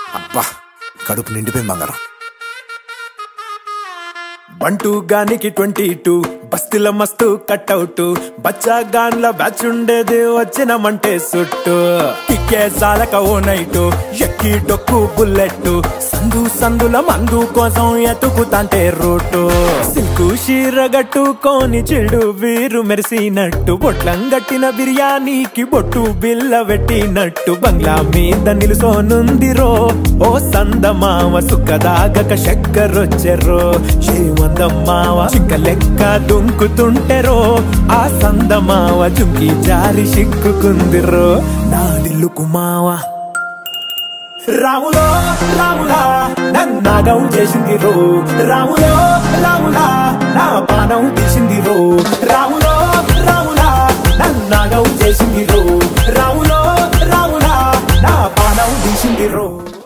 అబ్బా కడుపు నిండిపోయింది బంగారం బంటూ గానికి ట్వంటీ టూ బస్తిల మస్తు కట్అవుట్ బచ్చా గాన్ల బ్యాచ్ ఉండేది వచ్చినమంటే సుట్టు కిక్కే సాలక ఓ నైటు ఎక్కి డొక్కు బుల్లెట్ సందు సందుల మందు కోసం ఎతుకుతాంటే రూటు సిల్కు షీరగట్టుకోని చెడు వీరు మెరిసినట్టు బొట్లం గట్టిన బిర్యానీకి బొట్టు బిల్ల పెట్టినట్టు బంగ్లా మీద నిలుసోనుందిరో ఓ సందమావ సుఖదాగక చక్కరొచ్చెరో శ్రీమందమ్మావ చిక్క లెక్క దుంకుతుంటెరో ఆ సందమావ జుంకి జారి సిక్కుకుందిరో నాడిల్లు కుమావా రాములో రాములా నన్నాగం చేసింది రో రాములో రాములా నా పానం తీసింది రో రాములో రాములా నన్నాగం చేసింది రో రాములో రాములా నా పానం తీసింది రో